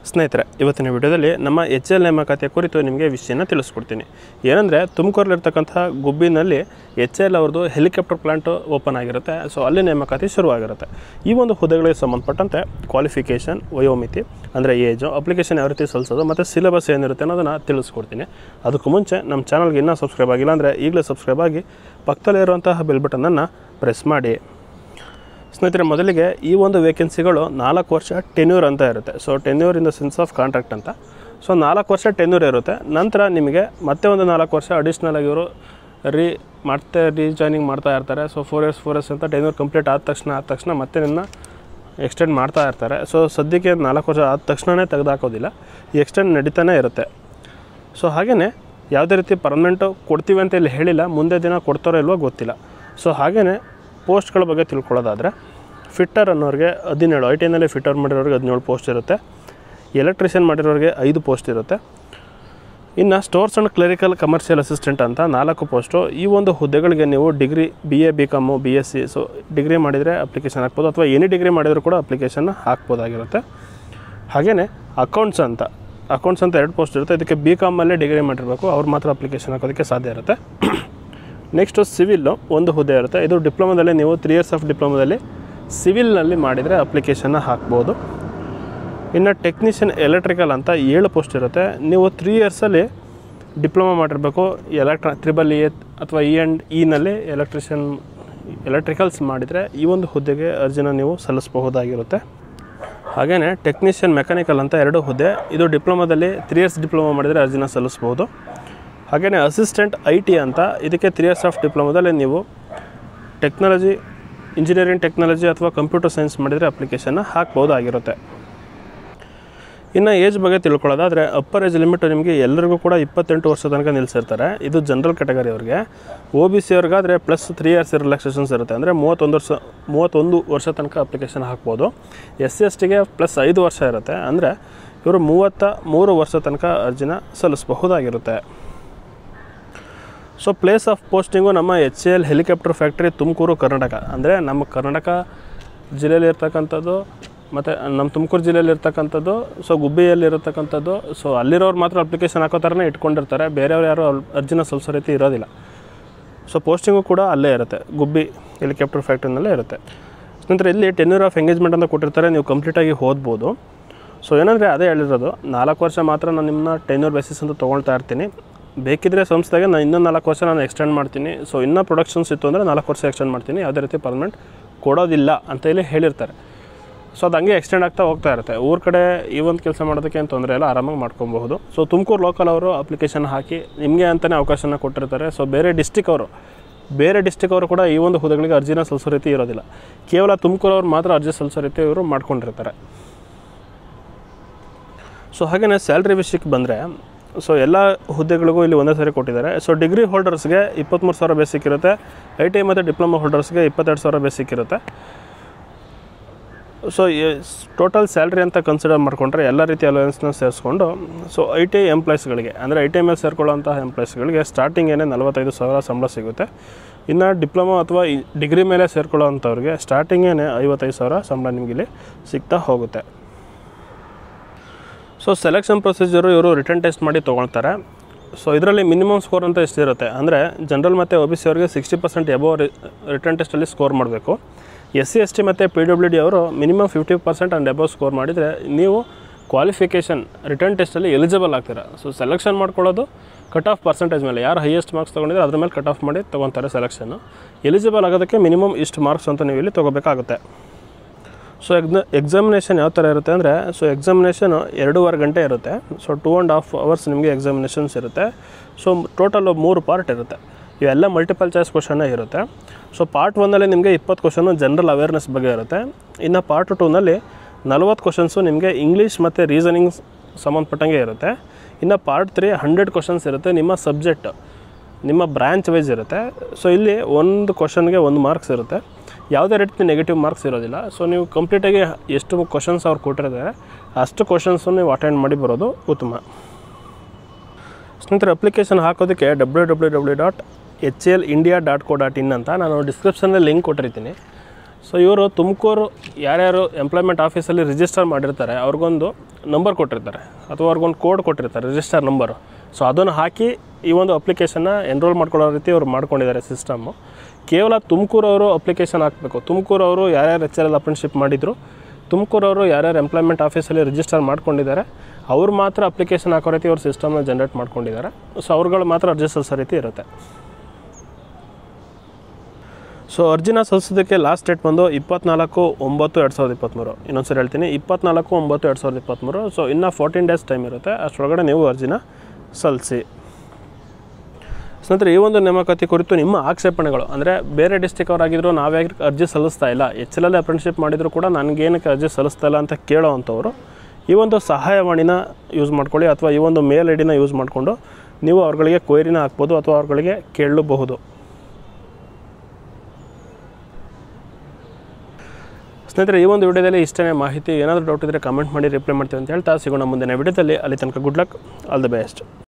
ಸ್ನೇಹಿತರೆ ಇವತ್ತಿನ ವಿಡಿಯೋದಲ್ಲಿ ನಮ್ಮ ಎಚ್ ಎಲ್ ನೇಮಕಾತಿಯ ಕುರಿತು ನಿಮಗೆ ವಿಷಯನ ತಿಳಿಸ್ಕೊಡ್ತೀನಿ ಏನಂದರೆ ತುಮಕೂರಲ್ಲಿರ್ತಕ್ಕಂಥ ಗುಬ್ಬಿನಲ್ಲಿ ಎಚ್ ಎಲ್ ಅವ್ರದ್ದು ಹೆಲಿಕಾಪ್ಟರ್ ಪ್ಲಾಂಟ್ ಓಪನ್ ಆಗಿರುತ್ತೆ ಸೊ ಅಲ್ಲಿ ನೇಮಕಾತಿ ಶುರುವಾಗಿರುತ್ತೆ ಈ ಒಂದು ಹುದ್ದೆಗಳಿಗೆ ಸಂಬಂಧಪಟ್ಟಂತೆ ಕ್ವಾಲಿಫಿಕೇಷನ್ ವಯೋಮಿತಿ ಅಂದರೆ ಏಜು ಅಪ್ಲಿಕೇಶನ್ ಯಾವ ರೀತಿ ಸಲ್ಲಿಸೋದು ಮತ್ತು ಸಿಲೆಬಸ್ ಏನಿರುತ್ತೆ ಅನ್ನೋದನ್ನು ತಿಳಿಸ್ಕೊಡ್ತೀನಿ ಅದಕ್ಕೂ ಮುಂಚೆ ನಮ್ಮ ಚಾನಲ್ಗೆ ಇನ್ನೂ ಸಬ್ಸ್ಕ್ರೈಬ್ ಆಗಿಲ್ಲ ಅಂದರೆ ಈಗಲೇ ಸಬ್ಸ್ಕ್ರೈಬ್ ಆಗಿ ಪಕ್ಕದಲ್ಲೇ ಇರುವಂತಹ ಬೆಲ್ ಬಟನನ್ನು ಪ್ರೆಸ್ ಮಾಡಿ ಸ್ನೇಹಿತರೆ ಮೊದಲಿಗೆ ಈ ಒಂದು ವೇಕೆನ್ಸಿಗಳು ನಾಲ್ಕು ವರ್ಷ ಟೆನ್ಯೂರ್ ಅಂತ ಇರುತ್ತೆ so tenure in the sense of contract ಅಂತ ಸೊ ನಾಲ್ಕು ವರ್ಷ ಟೆನ್ಯೂರ್ ಇರುತ್ತೆ ನಂತರ ನಿಮಗೆ ಮತ್ತೆ ಒಂದು ನಾಲ್ಕು ವರ್ಷ ಅಡಿಷ್ನಲ್ ಆಗಿ ಇವರು ರೀ ಮತ್ತೆ ರೀಜಾಯ್ನಿಂಗ್ ಮಾಡ್ತಾ ಇರ್ತಾರೆ so four years four years ಅಂತ ಟೆನ್ಯೂರ್ ಕಂಪ್ಲೀಟ್ ಆದ ತಕ್ಷಣ ಆದ ತಕ್ಷಣ ಮತ್ತೆ ನಿನ್ನ ಎಕ್ಸ್ಟೆಂಡ್ ಮಾಡ್ತಾ ಇರ್ತಾರೆ ಸೊ ಸದ್ಯಕ್ಕೆ ನಾಲ್ಕು ವರ್ಷ ಆದ ತಕ್ಷಣವೇ ತೆಗೆದುಹಾಕೋದಿಲ್ಲ ಈ ಎಕ್ಸ್ಟೆಂಡ್ ನಡೀತಾನೆ ಇರುತ್ತೆ ಸೊ ಹಾಗೆಯೇ ಯಾವುದೇ ರೀತಿ ಪರ್ಮನೆಂಟು ಕೊಡ್ತೀವಿ ಅಂತ ಇಲ್ಲಿ ಹೇಳಿಲ್ಲ ಮುಂದೆ ದಿನ ಕೊಡ್ತಾರೋ ಇಲ್ವೋ ಗೊತ್ತಿಲ್ಲ ಸೊ ಹಾಗೆಯೇ ಪೋಸ್ಟ್ಗಳ ಬಗ್ಗೆ ತಿಳ್ಕೊಳ್ಳೋದಾದರೆ ಫಿಟ್ಟರ್ ಅನ್ನೋರಿಗೆ ಹದಿನೇಳು ಐ ಟಿನಲ್ಲಿ ಫಿಟ್ಟರ್ ಮಾಡಿರೋರಿಗೆ ಹದಿನೇಳು ಪೋಸ್ಟ್ ಇರುತ್ತೆ ಎಲೆಕ್ಟ್ರಿಷಿಯನ್ ಮಾಡಿರೋರಿಗೆ ಐದು ಪೋಸ್ಟ್ ಇರುತ್ತೆ ಇನ್ನು stores and clerical commercial assistant ಅಂತ ನಾಲ್ಕು ಪೋಸ್ಟು ಈ ಒಂದು ಹುದ್ದೆಗಳಿಗೆ ನೀವು degree B A B com B S C so degree ಮಾಡಿದರೆ ಅಪ್ಲಿಕೇಶನ್ ಹಾಕ್ಬೋದು ಅಥವಾ ಎನಿ ಡಿಗ್ರಿ ಮಾಡಿದರೂ ಕೂಡ ಅಪ್ಲಿಕೇಶನ್ನ ಹಾಕ್ಬೋದಾಗಿರುತ್ತೆ ಹಾಗೆಯೇ ಅಕೌಂಟ್ಸ್ ಅಂತ ಅಕೌಂಟ್ಸ್ ಅಂತ ಎರಡು ಪೋಸ್ಟ್ ಇರುತ್ತೆ ಇದಕ್ಕೆ ಬಿ ಕಾಮಲ್ಲೇ ಡಿಗ್ರಿ ಮಾಡಿರಬೇಕು ಅವ್ರು ಮಾತ್ರ ಅಪ್ಲಿಕೇಶನ್ ಹಾಕೋದಕ್ಕೆ ಸಾಧ್ಯ ಇರುತ್ತೆ ನೆಕ್ಸ್ಟು ಸಿವಿಲ್ಲು ಒಂದು ಹುದ್ದೆ ಇರುತ್ತೆ ಇದು ಡಿಪ್ಲೊಮಾದಲ್ಲಿ ನೀವು ತ್ರೀ ಇಯರ್ಸ್ ಆಫ್ ಡಿಪ್ಲೊಮಾದಲ್ಲಿ ಸಿವಿಲ್ನಲ್ಲಿ ಮಾಡಿದರೆ ಅಪ್ಲಿಕೇಶನ್ನ ಹಾಕ್ಬೋದು ಇನ್ನು ಟೆಕ್ನಿಷಿಯನ್ ಎಲೆಕ್ಟ್ರಿಕಲ್ ಅಂತ ಏಳು ಪೋಸ್ಟ್ ಇರುತ್ತೆ ನೀವು ತ್ರೀ ಇಯರ್ಸಲ್ಲಿ ಡಿಪ್ಲೊಮಾ ಮಾಡಿರಬೇಕು ಎಲೆಕ್ಟ್ರ ತ್ರಿಬಲ್ ಇ ಅಥವಾ ಇ ಆ್ಯಂಡ್ ಇನಲ್ಲಿ ಎಲೆಕ್ಟ್ರಿಷಿಯನ್ ಎಲೆಕ್ಟ್ರಿಕಲ್ಸ್ ಮಾಡಿದರೆ ಈ ಒಂದು ಹುದ್ದೆಗೆ ಅರ್ಜಿನ ನೀವು ಸಲ್ಲಿಸಬಹುದಾಗಿರುತ್ತೆ ಹಾಗೆಯೇ ಟೆಕ್ನಿಷಿಯನ್ ಮೆಕ್ಯಾನಿಕಲ್ ಅಂತ ಎರಡು ಹುದ್ದೆ ಇದು ಡಿಪ್ಲೊಮಾದಲ್ಲಿ ತ್ರೀ ಇಯರ್ಸ್ ಡಿಪ್ಲೊಮಾ ಮಾಡಿದರೆ ಅರ್ಜಿನ ಸಲ್ಲಿಸ್ಬೋದು ಹಾಗೆಯೇ ಅಸಿಸ್ಟೆಂಟ್ ಐ ಟಿ ಅಂತ ಇದಕ್ಕೆ ತ್ರೀ ಇಯರ್ಸ್ ಆಫ್ ಡಿಪ್ಲೊಮಾದಲ್ಲಿ ನೀವು ಟೆಕ್ನಾಲಜಿ ಇಂಜಿನಿಯರಿಂಗ್ ಟೆಕ್ನಾಲಜಿ ಅಥವಾ ಕಂಪ್ಯೂಟರ್ ಸೈನ್ಸ್ ಮಾಡಿದರೆ ಅಪ್ಲಿಕೇಶನ್ನ ಹಾಕ್ಬೋದಾಗಿರುತ್ತೆ ಇನ್ನು ಏಜ್ ಬಗ್ಗೆ ತಿಳ್ಕೊಳ್ಳೋದಾದರೆ ಅಪ್ಪರ್ ಏಜ್ ಲಿಮಿಟ್ ನಿಮಗೆ ಎಲ್ಲರಿಗೂ ಕೂಡ ಇಪ್ಪತ್ತೆಂಟು ವರ್ಷ ತನಕ ನಿಲ್ಲಿಸಿರ್ತಾರೆ ಇದು ಜನರಲ್ ಕ್ಯಾಟಗರಿ ಅವ್ರಿಗೆ ಒ ಬಿ ಸಿ ಅವ್ರಿಗಾದರೆ ಪ್ಲಸ್ ತ್ರೀ ಇಯರ್ಸ್ ರಿಲ್ಯಾಕ್ಸೇಷನ್ಸ್ ಇರುತ್ತೆ ಅಂದರೆ ಮೂವತ್ತೊಂದು ವರ್ಷ ಮೂವತ್ತೊಂದು ವರ್ಷ ತನಕ ಅಪ್ಲಿಕೇಶನ್ ಹಾಕ್ಬೋದು ಎಸ್ ಸಿ ಎಸ್ ಟಿಗೆ ಪ್ಲಸ್ ಐದು ವರ್ಷ ಇರುತ್ತೆ ಅಂದರೆ ಇವರು ಮೂವತ್ತ ಮೂರು ವರ್ಷ ತನಕ ಅರ್ಜಿನ ಸಲ್ಲಿಸಬಹುದಾಗಿರುತ್ತೆ ಸೊ ಪ್ಲೇಸ್ ಆಫ್ ಪೋಸ್ಟಿಂಗು ನಮ್ಮ H A L helicopter factory Tumakuru Karnataka ಅಂದರೆ ನಮ್ಮ ಕರ್ನಾಟಕ ಜಿಲ್ಲೆಯಲ್ಲಿ ಇರ್ತಕ್ಕಂಥದ್ದು ಮತ್ತು ನಮ್ಮ ತುಮಕೂರು ಜಿಲ್ಲೆಯಲ್ಲಿ ಇರ್ತಕ್ಕಂಥದ್ದು ಸೊ ಗುಬ್ಬಿಯಲ್ಲಿ ಇರತಕ್ಕಂಥದ್ದು ಸೊ ಅಲ್ಲಿರೋರು ಮಾತ್ರ ಅಪ್ಲಿಕೇಶನ್ ಹಾಕೋ ಥರನೇ ಇಟ್ಕೊಂಡಿರ್ತಾರೆ ಬೇರೆಯವ್ರು ಯಾರು ಅಲ್- ಅರ್ಜಿನ ಸಲ್ಲಿಸೋ ರೀತಿ ಇರೋದಿಲ್ಲ ಸೊ ಪೋಸ್ಟಿಂಗು ಕೂಡ ಅಲ್ಲೇ ಇರುತ್ತೆ ಗುಬ್ಬಿ ಹೆಲಿಕಾಪ್ಟರ್ ಫ್ಯಾಕ್ಟ್ರಿನಲ್ಲೇ ಇರುತ್ತೆ ನಂತರ ಇಲ್ಲಿ ಟೆನ್ಯೂರ್ ಆಫ್ ಎಂಗೇಜ್ಮೆಂಟ್ ಅಂತ ಕೊಟ್ಟಿರ್ತಾರೆ ನೀವು ಕಂಪ್ಲೀಟಾಗಿ ಓದ್ಬೋದು ಸೊ ಏನಂದರೆ ಅದೇ ಹೇಳಿರೋದು ನಾಲ್ಕು ವರ್ಷ ಮಾತ್ರ ನಾನು ನಿಮ್ಮನ್ನ ಟೆನ್ಯೂರ್ ಬೇಸಿಸ್ ಅಂತ ತೊಗೊಳ್ತಾ ಇರ್ತೀನಿ ಬೇಕಿದ್ರೆ ಸಂಸ್ಥೆಗೆ ನಾನು ಇನ್ನೂ ನಾಲ್ಕು ವರ್ಷ ನಾನು ಎಕ್ಸ್ಟೆಂಡ್ ಮಾಡ್ತೀನಿ ಸೊ ಇನ್ನೂ ಪ್ರೊಡಕ್ಷನ್ಸ್ ಇತ್ತು ಅಂದರೆ ನಾಲ್ಕು ವರ್ಷ ಎಕ್ಸ್ಟೆಂಡ್ ಮಾಡ್ತೀನಿ ಯಾವುದೇ ರೀತಿ ಪರ್ಮನೆಂಟ್ ಕೊಡೋದಿಲ್ಲ ಅಂತ ಇಲ್ಲಿ ಹೇಳಿರ್ತಾರೆ ಸೊ ಅದು ಹಂಗೆ ಎಕ್ಸ್ಟೆಂಡ್ ಆಗ್ತಾ ಹೋಗ್ತಾ ಇರುತ್ತೆ ಊರ ಕಡೆ ಈ ಒಂದು ಕೆಲಸ ಮಾಡೋದಕ್ಕೆ ಏನು ತೊಂದರೆ ಇಲ್ಲ ಆರಾಮಾಗಿ ಮಾಡ್ಕೊಬಹುದು ಸೊ ತುಮಕೂರು ಲೋಕಲ್ ಅವರು ಅಪ್ಲಿಕೇಶನ್ ಹಾಕಿ ನಿಮಗೆ ಅಂತಲೇ ಅವಕಾಶನ ಕೊಟ್ಟಿರ್ತಾರೆ ಸೊ ಬೇರೆ ಡಿಸ್ಟಿಕ್ ಅವರು ಬೇರೆ ಡಿಸ್ಟಿಕ್ ಅವರು ಕೂಡ ಈ ಒಂದು ಹುದ್ದೆಗಳಿಗೆ ಅರ್ಜಿನ ಸಲ್ಲಿಸೋ ರೀತಿ ಇರೋದಿಲ್ಲ ಕೇವಲ ತುಮಕೂರು ಅವ್ರು ಮಾತ್ರ ಅರ್ಜಿ ಸಲ್ಲಿಸೋ ರೀತಿ ಇವರು ಮಾಡ್ಕೊಂಡಿರ್ತಾರೆ ಸೊ ಹಾಗೆಯೇ ಸ್ಯಾಲ್ರಿ ವಿಷಯಕ್ಕೆ ಬಂದರೆ ಸೊ ಎಲ್ಲ ಹುದ್ದೆಗಳಿಗೂ ಇಲ್ಲಿ ಒಂದೇ ಸಾರಿ ಕೊಟ್ಟಿದ್ದಾರೆ ಸೊ ಡಿಗ್ರಿ ಹೋಲ್ಡರ್ಸ್ಗೆ ಇಪ್ಪತ್ತ್ಮೂರು ಸಾವಿರ ಬೇಸಿಕ್ ಇರುತ್ತೆ ಐ ಟಿ ಐ ಮತ್ತು ಡಿಪ್ಲೊಮಾ ಹೋಲ್ಡರ್ಸ್ಗೆ ಇಪ್ಪತ್ತೆರಡು ಸಾವಿರ ಬೇಸಿಕ್ ಇರುತ್ತೆ ಸೊ ಟೋಟಲ್ ಸ್ಯಾಲ್ರಿ ಅಂತ ಕನ್ಸಿಡರ್ ಮಾಡಿಕೊಂಡ್ರೆ ಎಲ್ಲ ರೀತಿಯ ಅಲವೆನ್ಸ್ನ ಸೇರಿಸ್ಕೊಂಡು ಸೊ ಐ ಟಿ ಐ ಎಂಪ್ಲಾಯ್ಸ್ಗಳಿಗೆ ಅಂದರೆ ಐ ಟಿ ಐ ಮೇಲೆ ಸೇರ್ಕೊಳ್ಳೋಂಥ ಎಂಪ್ಲಾಯ್ಸ್ಗಳಿಗೆ ಸ್ಟಾರ್ಟಿಂಗ್ ಏನೇ ನಲವತ್ತೈದು ಸಾವಿರ ಸಂಬಳ ಸಿಗುತ್ತೆ ಇನ್ನು ಡಿಪ್ಲೊಮಾ ಅಥವಾ ಈ ಡಿಗ್ರಿ ಮೇಲೆ ಸೇರ್ಕೊಳ್ಳೋ ಅಂಥವ್ರಿಗೆ ಸ್ಟಾರ್ಟಿಂಗೇನೆ ಐವತ್ತೈದು ಸಾವಿರ ಸಂಬಳ ನಿಮಗೆ ಇಲ್ಲಿ ಸಿಗ್ತಾ ಹೋಗುತ್ತೆ ಸೊ ಸೆಲೆಕ್ಷನ್ ಪ್ರೊಸೀಜರು ಇವರು ರಿಟರ್ನ್ ಟೆಸ್ಟ್ ಮಾಡಿ ತೊಗೊಳ್ತಾರೆ ಸೊ ಇದರಲ್ಲಿ ಮಿನಿಮಮ್ ಸ್ಕೋರ್ ಅಂತ ಎಷ್ಟಿರುತ್ತೆ ಅಂದರೆ ಜನರಲ್ ಮತ್ತು ಒ ಬಿ ಸಿ ಅವರಿಗೆ ಸಿಕ್ಸ್ಟಿ ಪರ್ಸೆಂಟ್ ಎಬೋ ರಿಟರ್ನ್ ಟೆಸ್ಟಲ್ಲಿ ಸ್ಕೋರ್ ಮಾಡಬೇಕು ಎಸ್ ಸಿ ಎಸ್ ಟಿ ಮತ್ತು ಪಿ ಡಬ್ಲ್ಯೂ ಡಿ ಅವರು minimum fifty percent and above score ಮಾಡಿದರೆ ನೀವು ಕ್ವಾಲಿಫಿಕೇಷನ್ ರಿಟರ್ನ್ ಟೆಸ್ಟಲ್ಲಿ ಎಲಿಜಿಬಲ್ ಆಗ್ತೀರಾ ಸೊ ಸೆಲೆಕ್ಷನ್ ಮಾಡ್ಕೊಳ್ಳೋದು ಕಟ್ ಆಫ್ ಪರ್ಸೆಂಟೇಜ್ ಮೇಲೆ ಯಾರು ಹೈಯೆಸ್ಟ್ ಮಾರ್ಕ್ಸ್ ತೊಗೊಂಡಿದ್ರೆ ಅದ್ರ ಮೇಲೆ ಕಟ್ ಆಫ್ ಮಾಡಿ ತೊಗೊತಾರೆ ಸೆಲೆಕ್ಷನ್ನು ಎಲಿಜಿಬಲ್ ಆಗೋದಕ್ಕೆ ಮಿನಿಮಮ್ ಇಷ್ಟು ಮಾರ್ಕ್ಸ್ ಅಂತ ನೀವು ಇಲ್ಲಿ ತೊಗೋಬೇಕಾಗುತ್ತೆ ಸೊ ಎಕ್ನ ಎಕ್ಸಾಮಿನೇಷನ್ ಯಾವ ಥರ ಇರುತ್ತೆ ಅಂದರೆ ಸೊ ಎಕ್ಸಾಮಿನೇಷನು ಎರಡೂವರೆ ಗಂಟೆ ಇರುತ್ತೆ so two and half hours ನಿಮಗೆ ಎಕ್ಸಾಮಿನೇಷನ್ಸ್ ಇರುತ್ತೆ ಸೊ ಟೋಟಲ್ ಮೂರು ಪಾರ್ಟ್ ಇರುತ್ತೆ ಇವೆಲ್ಲ ಮಲ್ಟಿಪಲ್ ಚಾಯ್ಸ್ ಕ್ವಶನ್ನೇ ಇರುತ್ತೆ ಸೊ ಪಾರ್ಟ್ ಒನ್ನಲ್ಲಿ ನಿಮಗೆ ಇಪ್ಪತ್ತು ಕ್ವಶನು ಜನರಲ್ ಅವೇರ್ನೆಸ್ ಬಗ್ಗೆ ಇರುತ್ತೆ ಇನ್ನು ಪಾರ್ಟ್ ಟೂನಲ್ಲಿ ನಲ್ವತ್ತು ಕ್ವಶನ್ಸು ನಿಮಗೆ ಇಂಗ್ಲೀಷ್ ಮತ್ತು ರೀಸನಿಂಗ್ ಸಂಬಂಧಪಟ್ಟಂಗೆ ಇರುತ್ತೆ ಇನ್ನು ಪಾರ್ಟ್ ತ್ರೀ ಹಂಡ್ರೆಡ್ ಕ್ವಶನ್ಸ್ ಇರುತ್ತೆ ನಿಮ್ಮ ಸಬ್ಜೆಕ್ಟ್ ನಿಮ್ಮ ಬ್ರ್ಯಾಂಚ್ ವೈಸ್ ಇರುತ್ತೆ ಸೊ ಇಲ್ಲಿ ಒಂದು ಕ್ವಶನ್ಗೆ ಒಂದು ಮಾರ್ಕ್ಸ್ ಇರುತ್ತೆ ಯಾವುದೇ ರೀತಿ ನೆಗೆಟಿವ್ ಮಾರ್ಕ್ಸ್ ಇರೋದಿಲ್ಲ ಸೊ ನೀವು ಕಂಪ್ಲೀಟಾಗಿ ಎಷ್ಟು ಕ್ವಶನ್ಸ್ ಅವ್ರು ಕೊಟ್ಟಿರ್ತಾರೆ ಅಷ್ಟು ಕ್ವಶನ್ಸು ನೀವು ಅಟೆಂಡ್ ಮಾಡಿ ಬರೋದು ಉತ್ತಮ ಸ್ನೇಹಿತರೆ ಅಪ್ಲಿಕೇಶನ್ ಹಾಕೋದಕ್ಕೆ W W W dot H L India dot co dot in ಅಂತ ನಾನು ಡಿಸ್ಕ್ರಿಪ್ಷನಲ್ಲಿ ಲಿಂಕ್ ಕೊಟ್ಟಿರ್ತೀನಿ ಸೊ ಇವರು ತುಮಕೂರು ಯಾರ್ಯಾರು ಎಂಪ್ಲಾಯ್ಮೆಂಟ್ ಆಫೀಸಲ್ಲಿ ರಿಜಿಸ್ಟರ್ ಮಾಡಿರ್ತಾರೆ ಅವ್ರಿಗೊಂದು ನಂಬರ್ ಕೊಟ್ಟಿರ್ತಾರೆ ಅಥವಾ ಅವ್ರಿಗೊಂದು ಕೋಡ್ ಕೊಟ್ಟಿರ್ತಾರೆ ರಿಜಿಸ್ಟರ್ ನಂಬರು ಸೊ ಅದನ್ನು ಹಾಕಿ ಈ ಒಂದು ಅಪ್ಲಿಕೇಶನ್ನ ಎನ್ರೋಲ್ ಮಾಡ್ಕೊಳ್ಳೋ ರೀತಿ ಅವ್ರು ಮಾಡ್ಕೊಂಡಿದ್ದಾರೆ ಸಿಸ್ಟಮ್ಮು ಕೇವಲ ತುಮಕೂರವರು ಅಪ್ಲಿಕೇಶನ್ ಹಾಕಬೇಕು ತುಮಕೂರವರು ಯಾರ್ಯಾರು ಎಚ್ ಎಲ್ ಎಲ್ ಅಪ್ರೆಂಟಿಶಿಪ್ ಮಾಡಿದ್ರು ತುಮಕೂರವರು ಯಾರ್ಯಾರು ಎಂಪ್ಲಾಯ್ಮೆಂಟ್ ಆಫೀಸಲ್ಲಿ ರಿಜಿಸ್ಟರ್ ಮಾಡ್ಕೊಂಡಿದ್ದಾರೆ ಅವ್ರು ಮಾತ್ರ ಅಪ್ಲಿಕೇಶನ್ ಹಾಕೋ ರೀತಿ ಅವ್ರು ಸಿಸ್ಟಮ್ನ ಜನ್ರೇಟ್ ಮಾಡ್ಕೊಂಡಿದ್ದಾರೆ ಸೊ ಅವ್ರುಗಳು ಮಾತ್ರ ಅರ್ಜಿ ಸಲ್ಲಿಸೋ ರೀತಿ ಇರುತ್ತೆ ಸೊ ಅರ್ಜಿನ ಸಲ್ಲಿಸೋದಕ್ಕೆ ಲಾಸ್ಟ್ ಡೇಟ್ ಬಂದು ಇಪ್ಪತ್ನಾಲ್ಕು ಒಂಬತ್ತು ಎರಡು ಸಾವಿರದ ಇಪ್ಪತ್ತ್ಮೂರು ಇನ್ನೊಂದ್ಸರಿ ಹೇಳ್ತೀನಿ ಇಪ್ಪತ್ನಾಲ್ಕು ಒಂಬತ್ತು ಎರಡು ಸಾವಿರದ ಇಪ್ಪತ್ತ್ಮೂರು ಸೊ ಇನ್ನೂ ಫೋರ್ಟೀನ್ ಡೇಸ್ ಟೈಮ್ ಇರುತ್ತೆ ಅಷ್ಟರೊಳಗಡೆ ನೀವು ಅರ್ಜಿನ ಸಲ್ಲಿಸಿ ಸ್ನೇಹಿತರೆ ಈ ಒಂದು ನೇಮಕಾತಿ ಕುರಿತು ನಿಮ್ಮ ಆಕ್ಷೇಪಣೆಗಳು ಅಂದರೆ ಬೇರೆ ಡಿಸ್ಟಿಕ್ ಅವರಾಗಿದ್ದರೂ ನಾವೇ ಅರ್ಜಿ ಸಲ್ಲಿಸ್ತಾ ಇಲ್ಲ ಎಚ್ ಎಲ್ ಎಲ್ ಅಪ್ರೆಂಟಿಶಿಪ್ ಮಾಡಿದರೂ ಕೂಡ ನನಗೇನಕ್ಕೆ ಅರ್ಜಿ ಸಲ್ಲಿಸ್ತಾ ಇಲ್ಲ ಅಂತ ಕೇಳೋ ಅಂಥವ್ರು ಈ ಒಂದು ಸಹಾಯವಾಣಿನ ಯೂಸ್ ಮಾಡ್ಕೊಳ್ಳಿ ಅಥವಾ ಈ ಒಂದು ಮೇಲ್ ಐ ಡಿನ ಯೂಸ್ ಮಾಡಿಕೊಂಡು ನೀವು ಅವ್ರುಗಳಿಗೆ ಕ್ವೈರಿನ ಹಾಕ್ಬೋದು ಅಥವಾ ಅವ್ರುಗಳಿಗೆ ಕೇಳಬಹುದು ಸ್ನೇಹಿತರೆ ಈ ಒಂದು ವಿಡಿಯೋದಲ್ಲಿ ಇಷ್ಟೇ ಮಾಹಿತಿ ಏನಾದರೂ ಡೌಟ್ ಇದ್ದರೆ ಕಮೆಂಟ್ ಮಾಡಿ ರಿಪ್ಲೈ ಮಾಡ್ತೀವಿ ಅಂತ ಹೇಳ್ತಾ ಸಿಗೋಣ ಮುಂದಿನ ವಿಡಿಯೋದಲ್ಲಿ ಅಲ್ಲಿ ತನಕ good luck all the best